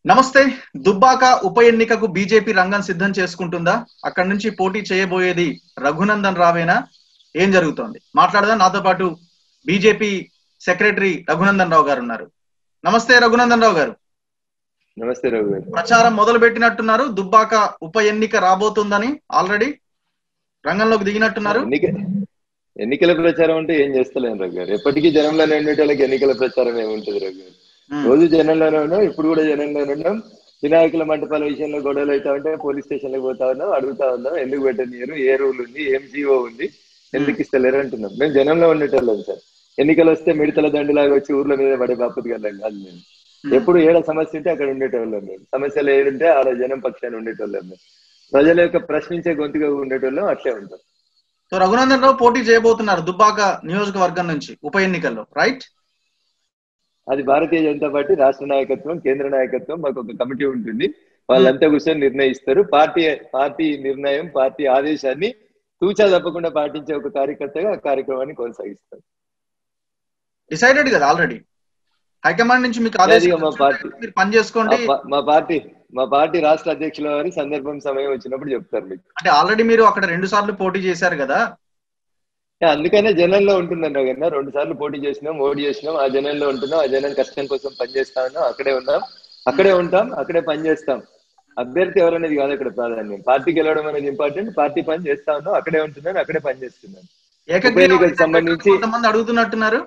నమస్తే దుబ్బాక ఉప ఎన్నికకు బీజేపీ రంగం సిద్ధం చేసుకుంటుందా అక్కడి నుంచి పోటీ చేయబోయేది రఘునందన్ రావేనా ఏం జరుగుతోంది మాట్లాడదాం నాతో పాటు బీజేపీ సెక్రటరీ రఘునందన్ రావు గారు ఉన్నారు నమస్తే రఘునందన్ రావు గారు నమస్తే రఘు గారు ప్రచారం మొదలు పెట్టినట్టున్నారు దుబ్బాక ఉప ఎన్నిక రాబోతుందని ఆల్రెడీ రంగంలోకి దిగినట్టున్నారు ఎన్నిక ఎన్నికల ప్రచారం అంటే ఏం చేస్తలేను రఘు గారు ఎప్పటికీ జనంలోనే ఉండేటోళ్ళకి ఎన్నికల ప్రచారం ఏముంటది రఘు గారు ఉమ్, రోజు జనంలోనే ఉన్నాం ఇప్పుడు కూడా జనంలోనే ఉన్నాం వినాయకుల మంటపాల విషయంలో గొడవలు అవుతా ఉంటే పోలీస్ స్టేషన్లకు పోతా ఉన్నాం అడుగుతా ఉన్నాం ఎందుకు పెట్టనియరు ఏ రూల్ ఉంది ఏం జీవో ఉంది ఎందుకు ఇస్తలేరు అంటున్నాం మేము జనంలో ఉండేటోళ్ళం సార్ ఎన్నికలు వస్తే మిడతల దండులాగా వచ్చి ఊర్ల మీద పడే బాపతి గల్లం కాదు మేము ఉమ్. ఎప్పుడు ఏడ సమస్య ఉంటే అక్కడ ఉండేటోళ్ళం మేము సమస్యలు ఏడుంటే ఆడ జనం పక్షాన్ని ఉండేటోళ్ళం మేము ప్రజల యొక్క ప్రశ్నించే గొంతుగా ఉండేటోళ్ళం అట్లే ఉంటాం సో రఘునందన్ రావు పోటీ చేయబోతున్నారు దుబ్బాక నియోజకవర్గం నుంచి ఉప ఎన్నికల్లో రైట్ అది భారతీయ జనతా పార్టీ రాష్ట్ర నాయకత్వం కేంద్ర నాయకత్వం మాకు ఒక కమిటీ ఉంటుంది వాళ్ళంతా కూర్చొని నిర్ణయిస్తారు పార్టీ పార్టీ నిర్ణయం పార్టీ ఆదేశాన్ని తూచా తప్పకుండా పాటించే ఒక కార్యకర్తగా ఆ కార్యక్రమాన్ని కొనసాగిస్తారు డిసైడెడ్ కదా ఆల్రెడీ హైకమాండ్ నుంచి మీకు అదే ఆదేశం మా పార్టీ. మీరు పని చేసుకోండి మా పా- మా పార్టీ మా పార్టీ రాష్ట్ర అధ్యక్షుల వారి సందర్భం సమయం వచ్చినప్పుడు చెప్తారు మీకు అంటే ఆల్రెడీ మీరు అక్కడ రెండు సార్లు పోటీ చేశారు కదా యా, అందుకనే జనంలో ఉంటుందన్న కన్నా రెండు సార్లు పోటీ చేసినాం ఓడి చేసినాం ఆ జనంలో ఉంటున్నాం ఆ జనం కష్టం కోసం పనిచేస్తా ఉన్నాం అక్కడే ఉన్నాం అక్కడే ఉంటాం అక్కడే పని చేస్తాం అభ్యర్థి ఎవరనేది కాదు ఇక్కడ ప్రాధాన్యం పార్టీ గెలవడం అనేది ఇంపార్టెంట్ పార్టీ పని చేస్తా ఉన్నాం అక్కడే ఉంటున్నాను అక్కడే పని చేస్తున్నాను ఏకగ్రీవం ఎన్నికలకు సంబంధించి- కొంతమంది అడుగుతున్నట్టున్నారు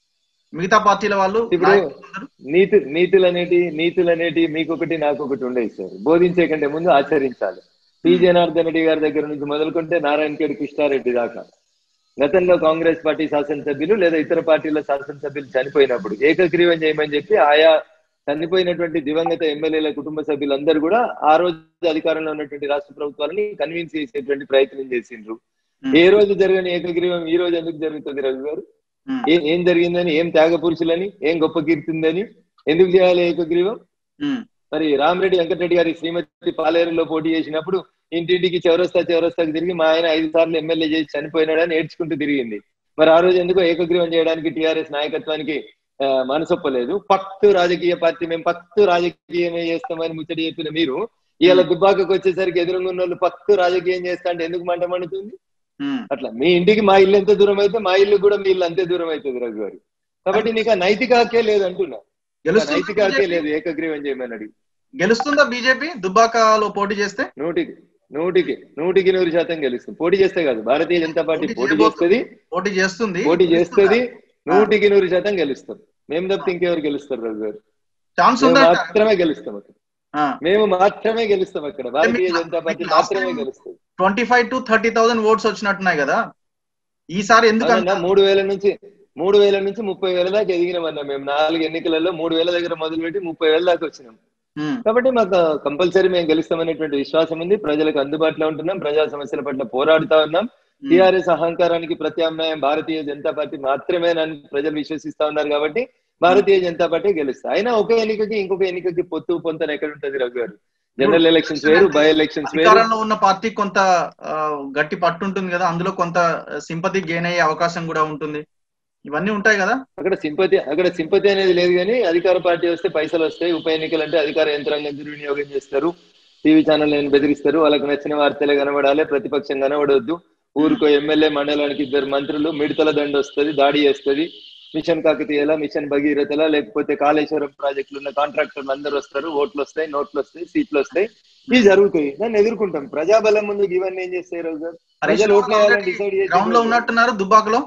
మిగతా పార్టీల వాళ్ళు ఇప్పుడు నాయకులందరూ. నీతి నీతులు అనేటి నీతులు అనేటి మీకొకటి నాకొకటి ఉండేవి సార్ బోధించే కంటే ముందు ఆచరించాలి పి జనార్దన్ రెడ్డి గారి దగ్గర నుంచి మొదలుకుంటే నారాయణ ఖేడ్ కృష్ణారెడ్డి దాకా గతంలో కాంగ్రెస్ పార్టీ శాసనసభ్యులు లేదా ఇతర పార్టీల శాసనసభ్యులు చనిపోయినప్పుడు ఏకగ్రీవం చేయమని చెప్పి ఆయా చనిపోయినటువంటి దివంగత ఎమ్మెల్యేల కుటుంబ సభ్యులందరూ కూడా ఆ రోజు అధికారంలో ఉన్నటువంటి రాష్ట్ర ప్రభుత్వాలని కన్విన్స్ చేసేటువంటి ప్రయత్నం చేసిండ్రు ఉమ్, ఏ రోజు జరగని ఏకగ్రీవం ఈ రోజు ఎందుకు జరుగుతుంది రవి గారు ఉమ్, ఏం ఏం జరిగిందని ఏం త్యాగ పురుషులని ఏం గొప్ప కీర్తి ఉందని ఎందుకు చేయాలి ఏకగ్రీవం ఉమ్, మరి రామరెడ్డి వెంకటరెడ్డి గారి శ్రీమతి పాలేరులో పోటీ చేసినప్పుడు ఇంటింటికి చౌరస్తా చౌరస్తాకి తిరిగి మా ఆయన ఐదు సార్లు ఎమ్మెల్యే చేసి చనిపోయినాడని ఏడ్చుకుంటూ తిరిగింది మరి ఆ రోజు ఎందుకో ఏకగ్రీవం చేయడానికి టిఆర్ఎస్ నాయకత్వానికి ఆ, మనసొప్పలేదు పత్తు రాజకీయ పార్టీ మేము పత్తు రాజకీయమే చేస్తామని ముచ్చట చెప్పిన మీరు ఇవాళ దుబ్బాకకు వచ్చేసరికి ఎదురుగా ఉన్న వాళ్ళు పత్తు రాజకీయం చేస్తా అంటే ఎందుకు మంట మండుతుంది ఉమ్. అట్లా మీ ఇంటికి మా ఇల్లు ఎంత దూరం అయితే మా ఇల్లు కూడా మీ ఇల్లు అంతే దూరం అవుతుంది రఘు గారు కాబట్టి నీకు ఆ నైతిక హక్కే లేదు అంటున్నా ఆ గెలుస్తుందా నైతిక హక్కే BJP? లేదు ఏకగ్రీవం చేయమని అడిగి గెలుస్తుందా బీజేపీ దుబ్బాకలో పోటీ చేస్తే నూటికి నూటికి నూటికి నూరు శాతం గెలుస్తుంది పోటీ చేస్తే కాదు భారతీయ జనతా పార్టీ పోటీ పోటీ చేయబోతు- చేస్తుంది పోటీ చేస్తుంది పోటీ చేస్తుంది నూటికి నూరు శాతం గెలుస్తాం మేము తప్పితే ఇంకెవరు గెలుస్తారు రఘు గారు ఛాన్స్ మేము ఉందా మాత్రమే గెలుస్తాం అక్కడ మేము మాత్రమే గెలుస్తాం అక్కడ భారతీయ జనతా పార్టీ మీకు last మాత్రమే time- గెలుస్తుంది twenty five to thirty thousand votes వచ్చినట్టున్నాయి కదా ఈసారి ఎందుకు అవునన్నా, మూడు వేల నుంచి మూడు వేల నుంచి ముప్పై వేల దాకా ఎదిగినామన్నా మేము నాలుగు ఎన్నికలలో మూడు వేల దగ్గర మొదలుపెట్టి ముప్పై వేల దాకా వచ్చినాం ఉమ్, కాబట్టి మాకు కంపల్సరీ మేము గెలుస్తామనేటువంటి విశ్వాసం ఉంది ప్రజలకు అందుబాటులో ఉంటున్నాం ప్రజా సమస్యల పట్ల పోరాడుతా ఉన్నాం ఉమ్, టిఆర్ఎస్ అహంకారానికి ప్రత్యామ్నాయం భారతీయ జనతా పార్టీ మాత్రమే నన్ను ప్రజలు విశ్వసిస్తా ఉన్నారు కాబట్టి భారతీయ జనతా పార్టీ గెలుస్తా అయినా ఒక ఎన్నికకి ఇంకొక ఎన్నికకి పొత్తు పొంతన ఎక్కడ ఉంటది రఘు గారు జనరల్ ఎలక్షన్స్ వేరు బై ఎలక్షన్స్ వేరు అధికారంలో ఉన్న పార్టీ కొంత ఆ, గట్టి పట్టు ఉంటుంది కదా అందులో కొంత సింపతి గెయిన్ అయ్యే అవకాశం కూడా ఉంటుంది ఇవన్నీ ఉంటాయి కదా అక్కడ సింపతి అక్కడ సింపతి అనేది లేదు కానీ అధికార పార్టీ వస్తే పైసలు వస్తాయి ఉప ఎన్నికలు అంటే అధికార యంత్రాంగం దుర్వినియోగం చేస్తారు టీవీ ఛానల్ నేను బెదిరిస్తారు వాళ్ళకి నచ్చిన వార్తలే కనబడాలి ప్రతిపక్షం కనబడవద్దు ఊరికో ఎమ్మెల్యే మండలానికి ఇద్దరు మంత్రులు మిడతల దండ వస్తుంది దాడి చేస్తుంది మిషన్ కాకతీయలా మిషన్ భగీరథలా లేకపోతే కాళేశ్వరం ప్రాజెక్టులు ఉన్న కాంట్రాక్టర్లు అందరూ వస్తారు ఓట్లు వస్తాయి నోట్లు వస్తాయి సీట్లు వస్తాయి ఇవి జరుగుతాయి దాన్ని ఎదుర్కొంటాం ప్రజాబలం ముందు ఇవన్నీ ఏం చేస్తాయి రాజు గారు హరీష్ ప్రజలు ఓట్లు వేయాలని డిసైడ్ గ్రౌండ్ లో ఉన్నట్టున్నారు దుబ్బాకలో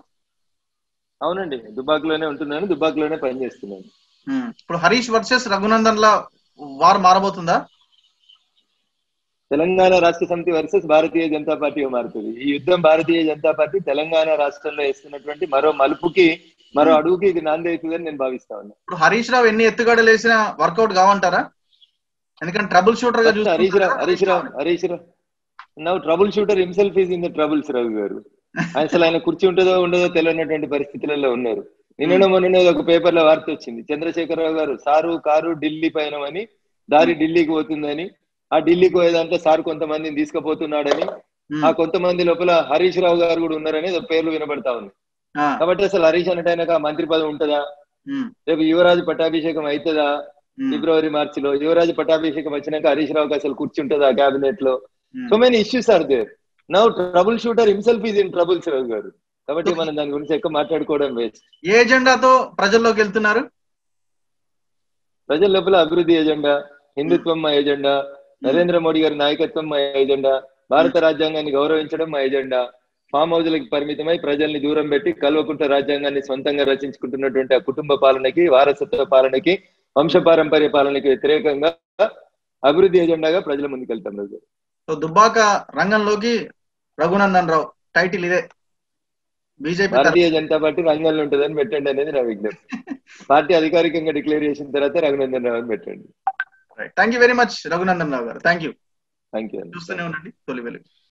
అవునండి దుబాక్లోనే ఉంటున్నాను దుబాక్లోనే పనిచేస్తున్నాను ఉమ్, ఇప్పుడు హరీష్ వర్సెస్ రఘునందన్ లా వారు మారబోతుందా తెలంగాణ రాష్ట్ర సమితి వర్సెస్ భారతీయ జనతా పార్టీ మారుతుంది ఈ యుద్ధం భారతీయ జనతా పార్టీ తెలంగాణ రాష్ట్రంలో వేస్తున్నటువంటి మరో మలుపుకి మరో అడుగుకి ఇది నాంది అవుతుందని నేను భావిస్తా ఉన్నా ఇప్పుడు హరీష్ రావు ఎన్ని ఎత్తుగడలు వేసినా వర్కౌట్ కావంటారా ఎందుకంటే ట్రబుల్ షూటర్ గా హరీష్ రావు చూసుకుంటారా హరీష్ రావు హరీష్ రావు నవ్వు trouble shooter himself is in the troubles Ravi గారు అసలు ఆయన కుర్చీ ఉంటుందో ఉండదో తెలియనటువంటి పరిస్థితులలో ఉన్నారు నిన్న మొన్న ఒక పేపర్ లో వార్త వచ్చింది చంద్రశేఖరరావు గారు సారు కారు ఢిల్లీ పైన అని దారి ఢిల్లీకి పోతుందని ఆ ఢిల్లీకి పోయేదంటే సార్ కొంతమందిని తీసుకుపోతున్నాడని ఉమ్, ఆ కొంతమంది లోపల హరీష్ రావు గారు కూడా ఉన్నారని ఏదో పేర్లు వినబడతా ఉంది ఆ, కాబట్టి అసలు హరీష్ అనటానికి ఆ మంత్రి పదవి ఉంటుందా ఉమ్, రేపు యువరాజు పట్టాభిషేకం అవుతుందా ఉమ్, ఫిబ్రవరి మార్చి లో యువరాజు పట్టాభిషేకం వచ్చినాక హరీష్ రావుకి అసలు కూర్చుంటుంది ఆ కేబినెట్ లో um. So many issues are there now trouble shooter himself is in troubles Rao గారు కాబట్టి మనం దాని గురించి ఎక్కువ మాట్లాడుకోవడం వేస్ట్ ఏ ఎజెండాతో ప్రజల్లోకి వెళ్తున్నారు ప్రజల లోపల అభివృద్ధి ఎజెండా హిందుత్వం మా ఎజెండా నరేంద్ర మోడీ గారి నాయకత్వం మా ఎజెండా భారత రాజ్యాంగాన్ని గౌరవించడం మా ఎజెండా ఫామ్ హౌజ్లకు పరిమితమై ప్రజల్ని దూరం పెట్టి కల్వకుంట రాజ్యాంగాన్ని సొంతంగా రచించుకుంటున్నటువంటి ఆ కుటుంబ పాలనకి వారసత్వ పాలనకి వంశపారంపర్య పాలనకి వ్యతిరేకంగా అభివృద్ధి ఎజెండాగా ప్రజల ముందుకెళ్తాం రోజు సో దుబ్బాక రంగంలోకి రఘునందన్ రావు టైటిల్ ఇదే బీజేపీ భారతీయ జనతా పార్టీ రంగంలో ఉంటుందని పెట్టండి అనేది నా విజ్ఞప్తి పార్టీ అధికారికంగా డిక్లేర్ చేసిన తర్వాత రఘునందన్ రావు అని పెట్టండి thank you very much Raghunandan Rao గారు థ్యాంక్ యూ థ్యాంక్ యూ చూస్తూనే ఉండండి తొలి వెలుగు